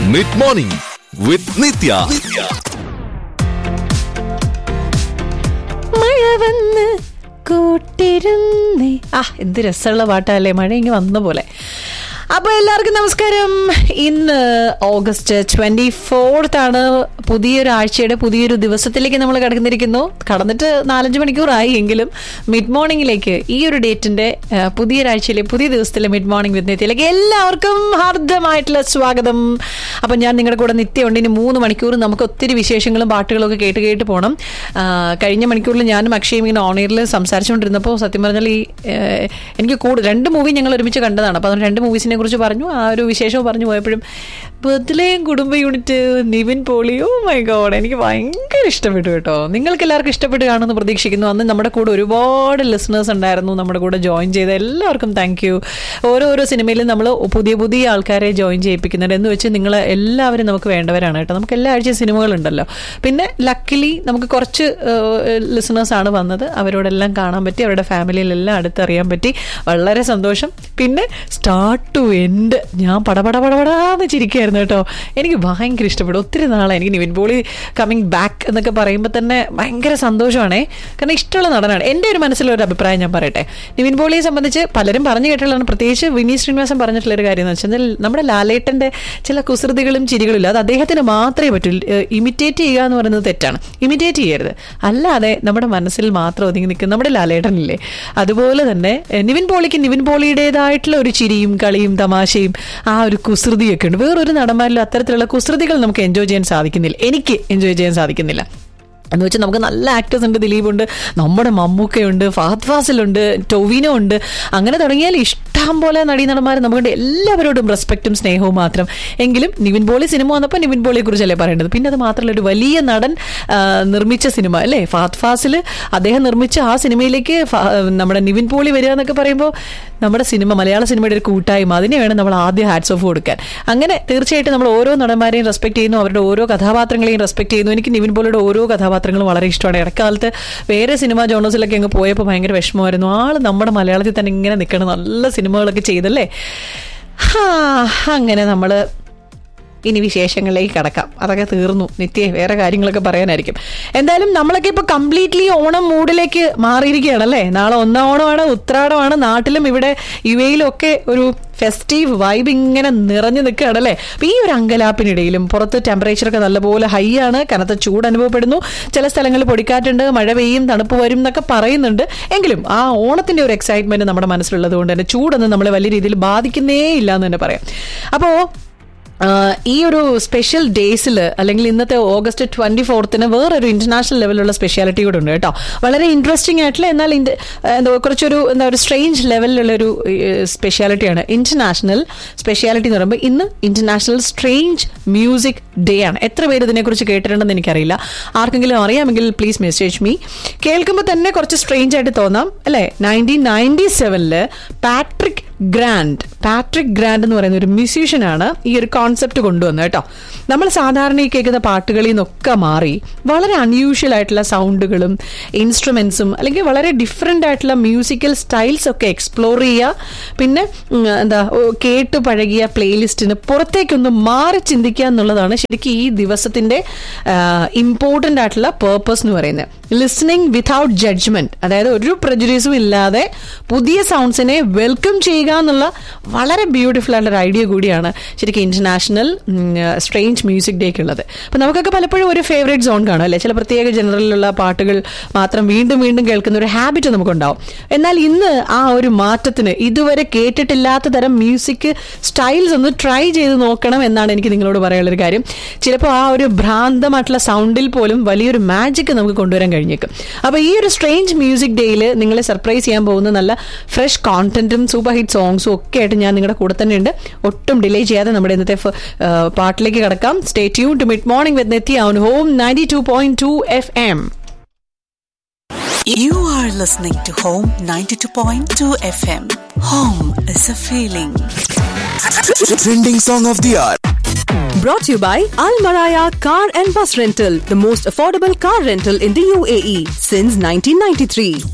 Mid morning വിത്ത് നിത്യ മഴ വന്ന് കൂട്ടിരുന്നേ ആ എന്ത് രസമുള്ള പാട്ടല്ലേ മഴ ഇങ്ങ് വന്ന പോലെ അപ്പൊ എല്ലാവർക്കും നമസ്കാരം ഇന്ന് ഓഗസ്റ്റ് ട്വന്റി ഫോർത്ത് ആണ് പുതിയൊരു ആഴ്ചയുടെ പുതിയൊരു ദിവസത്തിലേക്ക് നമ്മൾ കടന്നിരിക്കുന്നു കടന്നിട്ട് നാലഞ്ച് മണിക്കൂറായി എങ്കിലും മിഡ് മോർണിംഗിലേക്ക് ഈ ഒരു ഡേറ്റിന്റെ ആ, പുതിയൊരാഴ്ചയിലെ പുതിയ ദിവസത്തിലെ മിഡ് മോർണിംഗ് വിത്ത് നിത്യയിലേക്ക് എല്ലാവർക്കും ഹാർദമായിട്ടുള്ള സ്വാഗതം അപ്പൊ ഞാൻ നിങ്ങളുടെ കൂടെ നിത്യമുണ്ട് ഇനി മൂന്ന് മണിക്കൂർ നമുക്ക് ഒത്തിരി വിശേഷങ്ങളും പാട്ടുകളും ഒക്കെ കേട്ട് കേട്ട് പോകണം ആ, കഴിഞ്ഞ മണിക്കൂറിൽ ഞാനും അക്ഷയും ഇങ്ങനെ ഓൺ എയറിൽ സംസാരിച്ചുകൊണ്ടിരുന്നപ്പോൾ സത്യം പറഞ്ഞാൽ ഈ ഏഹ്, എനിക്ക് കൂടുതൽ രണ്ട് മൂവി ഞങ്ങൾ ഒരുമിച്ച് കണ്ടതാണ് അപ്പോൾ അതുകൊണ്ട് രണ്ട് മൂവീസിനെ കുറിച്ച് പറഞ്ഞു ആ ഒരു വിശേഷവും പറഞ്ഞു പോയപ്പോഴും ബദലേം കുടുംബ unit Nivin Pauly oh my God എനിക്ക് ഭയങ്കര ഇഷ്ടപ്പെട്ടു കേട്ടോ നിങ്ങൾക്ക് എല്ലാവർക്കും ഇഷ്ടപ്പെട്ട് കാണുമെന്ന് പ്രതീക്ഷിക്കുന്നു അന്ന് നമ്മുടെ കൂടെ ഒരുപാട് ലിസണേഴ്സ് ഉണ്ടായിരുന്നു നമ്മുടെ കൂടെ ജോയിൻ ചെയ്ത എല്ലാവർക്കും താങ്ക് യു ഓരോരോ സിനിമയിലും നമ്മൾ പുതിയ പുതിയ ആൾക്കാരെ ജോയിൻ ചെയ്യിപ്പിക്കുന്നുണ്ട് എന്ന് വെച്ച് നിങ്ങൾ എല്ലാവരും നമുക്ക് വേണ്ടവരാണ് കേട്ടോ നമുക്ക് എല്ലാ ആഴ്ചയും സിനിമകളുണ്ടല്ലോ പിന്നെ ലക്കിലി നമുക്ക് കുറച്ച് ലിസണേഴ്സ് ആണ് വന്നത് അവരോടെല്ലാം കാണാൻ പറ്റി അവരുടെ ഫാമിലിയിലെല്ലാം അടുത്തറിയാൻ പറ്റി വളരെ സന്തോഷം പിന്നെ സ്റ്റാർട്ട് ടു എൻഡ് ഞാൻ പടപട പടപടാന്ന് ചിരിക്കുകയായിരുന്നു കേട്ടോ എനിക്ക് ഭയങ്കര ഇഷ്ടപ്പെടും ഒത്തിരി നാളെ എനിക്ക് നിവിൻ പോളി കമ്മിങ് ബാക്ക് എന്നൊക്കെ പറയുമ്പോൾ തന്നെ ഭയങ്കര സന്തോഷമാണേ കാരണം ഇഷ്ടമുള്ള നടനാണ് എൻ്റെ ഒരു മനസ്സിലൊരു അഭിപ്രായം ഞാൻ പറയട്ടെ നിവിൻ പോളിയെ സംബന്ധിച്ച് പലരും പറഞ്ഞു കേട്ടുള്ളതാണ് പ്രത്യേകിച്ച് വിനീത് ശ്രീനിവാസൻ പറഞ്ഞിട്ടുള്ള ഒരു കാര്യം എന്ന് വെച്ചാൽ നമ്മുടെ ലാലേട്ടൻ്റെ ചില കുസൃതികളും ചിരികളും ഇല്ല അത് അദ്ദേഹത്തിന് മാത്രമേ പറ്റൂ ഇമിറ്റേറ്റ് ചെയ്യുക എന്ന് പറയുന്നത് തെറ്റാണ് ഇമിറ്റേറ്റ് ചെയ്യരുത് അല്ലാതെ നമ്മുടെ മനസ്സിൽ മാത്രം ഒതുങ്ങി നിൽക്കുന്ന നമ്മുടെ ലാലേട്ടനില്ലേ അതുപോലെ തന്നെ എഹ്, നിവിൻ പോളിക്ക് നിവിൻ പോളിയുടേതായിട്ടുള്ള ഒരു ചിരിയും കളിയും തമാശയും ആ ഒരു കുസൃതിയൊക്കെ ഉണ്ട് വേറൊരു നടന്മാരിലും അത്തരത്തിലുള്ള കുസൃതികൾ നമുക്ക് എൻജോയ് ചെയ്യാൻ സാധിക്കുന്നില്ല എനിക്ക് എൻജോയ് ചെയ്യാൻ സാധിക്കുന്നില്ല എന്ന് വെച്ചാൽ നമുക്ക് നല്ല ആക്ടേഴ്സ് ഉണ്ട് ദിലീപ് ഉണ്ട് നമ്മുടെ മമ്മൂക്കയുണ്ട് ഫഹദ് ഫാസിലുണ്ട് ടൊവിനോ ഉണ്ട് അങ്ങനെ തുടങ്ങിയാൽ ഇഷ്ടം പോലെ നടീനടന്മാർ നമുക്കുണ്ട് എല്ലാവരോടും റെസ്പെക്റ്റും സ്നേഹവും മാത്രം എങ്കിലും നിവിൻ പോളി സിനിമ വന്നപ്പോൾ നിവിൻ പോളിയെ കുറിച്ചല്ലേ പറയേണ്ടത് പിന്നെ അത് മാത്രമല്ല ഒരു വലിയ നടൻ ആ, നിർമ്മിച്ച സിനിമ അല്ലേ ഫഹദ് ഫാസിൽ അദ്ദേഹം നിർമ്മിച്ച ആ സിനിമയിലേക്ക് ഫ- നമ്മുടെ നിവിൻ പോളി വരിക എന്നൊക്കെ പറയുമ്പോൾ നമ്മുടെ സിനിമ മലയാള സിനിമയുടെ ഒരു കൂട്ടായ്മ അതിനെ വേണം നമ്മൾ ആദ്യം ഹാറ്റ്സ് ഓഫ് കൊടുക്കാൻ അങ്ങനെ തീർച്ചയായിട്ടും നമ്മൾ ഓരോ നടന്മാരെയും റെസ്പെക്ട് ചെയ്യുന്നു അവരുടെ ഓരോ കഥാപാത്രങ്ങളെയും റെസ്പെക്ട് ചെയ്യുന്നു എനിക്ക് നിവിൻ പോളിയുടെ ഓരോ കഥാപാത്രങ്ങളും വളരെ ഇഷ്ടമാണ് ഇടക്കാലത്ത് വേറെ സിനിമാ ജോണേഴ്സിലൊക്കെ അങ്ങ് പോയപ്പോൾ ഭയങ്കര വിഷമമായിരുന്നു ആള് നമ്മുടെ മലയാളത്തിൽ തന്നെ ഇങ്ങനെ നിൽക്കണം നല്ല സിനിമകളൊക്കെ ചെയ്തല്ലേ ഹാ, അങ്ങനെ നമ്മൾ ഇനി വിശേഷങ്ങളിലേക്ക് കടക്കാം അതൊക്കെ തീർന്നു നിത്യ വേറെ കാര്യങ്ങളൊക്കെ പറയാനായിരിക്കും എന്തായാലും നമ്മളൊക്കെ ഇപ്പൊ കംപ്ലീറ്റ്ലി ഓണം മൂഡിലേക്ക് മാറിയിരിക്കുകയാണ് അല്ലേ നാളെ ഒന്നാം ഓണമാണ് ഉത്രാടമാണ് നാട്ടിലും ഇവിടെ യു എയിലും ഒക്കെ ഒരു ഫെസ്റ്റീവ് വൈബ് ഇങ്ങനെ നിറഞ്ഞു നിൽക്കുകയാണ് അല്ലേ അപ്പൊ ഈ ഒരു അങ്കലാപ്പിനിടയിലും പുറത്ത് ടെമ്പറേച്ചർ ഒക്കെ നല്ലപോലെ ഹൈ ആണ് കനത്ത ചൂട് അനുഭവപ്പെടുന്നു ചില സ്ഥലങ്ങളിൽ പൊടിക്കാറ്റുണ്ട് മഴ പെയ്യും തണുപ്പ് വരും എന്നൊക്കെ പറയുന്നുണ്ട് എങ്കിലും ആ ഓണത്തിന്റെ ഒരു എക്സൈറ്റ്മെന്റ് നമ്മുടെ മനസ്സിലുള്ളത് കൊണ്ട് തന്നെ ചൂടൊന്നും നമ്മളെ വലിയ രീതിയിൽ ബാധിക്കുന്നേ ഇല്ല എന്ന് തന്നെ പറയാം അപ്പോ ആഹ് ഈ ഒരു സ്പെഷ്യൽ ഡേയ്സിൽ അല്ലെങ്കിൽ ഇന്നത്തെ ഓഗസ്റ്റ് ട്വന്റി ഫോർത്തിന് വേറൊരു ഇന്റർനാഷണൽ ലെവലിലുള്ള സ്പെഷ്യാലിറ്റി കൂടെ ഉണ്ട് കേട്ടോ വളരെ ഇൻട്രസ്റ്റിംഗ് ആയിട്ടുള്ള എന്നാൽ ഇൻഡ്- എന്താ കുറച്ചൊരു എന്താ ഒരു സ്ട്രേഞ്ച് ലെവലിലുള്ള ഒരു സ്പെഷ്യാലിറ്റിയാണ് ഇന്റർനാഷണൽ സ്പെഷ്യാലിറ്റി എന്ന് പറയുമ്പോൾ ഇന്ന് ഇന്റർനാഷണൽ സ്ട്രേഞ്ച് മ്യൂസിക് ഡേ ആണ് എത്ര പേര് ഇതിനെക്കുറിച്ച് കേട്ടിട്ടുണ്ടെന്ന് എനിക്കറിയില്ല ആർക്കെങ്കിലും അറിയാമെങ്കിൽ പ്ലീസ് മെസ്സേജ് മീ കേൾക്കുമ്പോൾ തന്നെ കുറച്ച് സ്ട്രേഞ്ച് ആയിട്ട് തോന്നാം അല്ലേ നയൻറ്റീൻ നയൻറ്റി സെവനില് പാട്രിക് ഗ്രാൻഡ് പാട്രിക് ഗ്രാൻഡ് എന്ന് പറയുന്ന ഒരു മ്യൂസീഷ്യനാണ് ഈ ഒരു കോൺസെപ്റ്റ് കൊണ്ടുവന്നത് കേട്ടോ നമ്മൾ സാധാരണ ഈ കേൾക്കുന്ന പാട്ടുകളിൽ നിന്നൊക്കെ മാറി വളരെ അൺയൂഷ്വൽ ആയിട്ടുള്ള സൗണ്ടുകളും ഇൻസ്ട്രുമെന്റ്സും അല്ലെങ്കിൽ വളരെ ഡിഫറെൻ്റ് ആയിട്ടുള്ള മ്യൂസിക്കൽ സ്റ്റൈൽസ് ഒക്കെ എക്സ്പ്ലോർ ചെയ്യുക പിന്നെ ഉം, എന്താ ഓ, കേട്ട് പഴകിയ പ്ലേലിസ്റ്റിന് പുറത്തേക്കൊന്ന് മാറി ചിന്തിക്കുക എന്നുള്ളതാണ് ശരിക്കും ഈ ദിവസത്തിന്റെ ഇമ്പോർട്ടൻ്റ് ആയിട്ടുള്ള പേർപ്പസ് എന്ന് പറയുന്നത് ലിസണിങ് വിതൗട്ട് ജഡ്ജ്മെന്റ് അതായത് ഒരു പ്രജുഡീസും ഇല്ലാതെ പുതിയ സൗണ്ട്സിനെ വെൽക്കം ചെയ്യുക എന്നുള്ള വളരെ ബ്യൂട്ടിഫുൾ ആയിട്ടുള്ള ഒരു ഐഡിയ കൂടിയാണ് ശരിക്കും ഇന്റർനാഷണൽ സ്ട്രേഞ്ച് മ്യൂസിക് ഡേക്ക് ഉള്ളത് അപ്പൊ നമുക്കൊക്കെ പലപ്പോഴും ഒരു ഫേവറേറ്റ് സോൺ കാണും അല്ലെ ചില പ്രത്യേക ജനറലിലുള്ള പാട്ടുകൾ മാത്രം വീണ്ടും വീണ്ടും കേൾക്കുന്ന ഒരു ഹാബിറ്റ് നമുക്കുണ്ടാവും എന്നാൽ ഇന്ന് ആ ഒരു മാറ്റത്തിന് ഇതുവരെ കേട്ടിട്ടില്ലാത്ത തരം മ്യൂസിക് സ്റ്റൈൽസ് ഒന്ന് ട്രൈ ചെയ്ത് നോക്കണം എന്നാണ് എനിക്ക് നിങ്ങളോട് പറയാനുള്ളൊരു കാര്യം ചിലപ്പോൾ ആ ഒരു ഭ്രാന്തമായിട്ടുള്ള സൗണ്ടിൽ പോലും വലിയൊരു മാജിക് നമുക്ക് കൊണ്ടുവരാൻ കഴിഞ്ഞേക്കും അപ്പൊ ഈ ഒരു സ്ട്രേഞ്ച് മ്യൂസിക് ഡേയിൽ നിങ്ങളെ സർപ്രൈസ് ചെയ്യാൻ പോകുന്ന നല്ല ഫ്രഷ് കോണ്ടന്റും സൂപ്പർ ഹിറ്റ് സോങ്സും ഒക്കെ ആയിട്ട് ഞാൻ നിങ്ങളുടെ കൂടെ തന്നെ ഉണ്ട് ഒട്ടും ഡിലേ ചെയ്യാതെ നമ്മുടെ ഇന്നത്തെ ഫ- ആ, പാട്ടിലേക്ക് കടക്കാം stay tune to mid morning with Nethi on home ninety two point two F M You are listening to Home 92.2 FM. Home is a feeling. Trending song of the hour. Brought to you by Al Maraya Car and Bus Rental, the most affordable car rental in the UAE since 1993.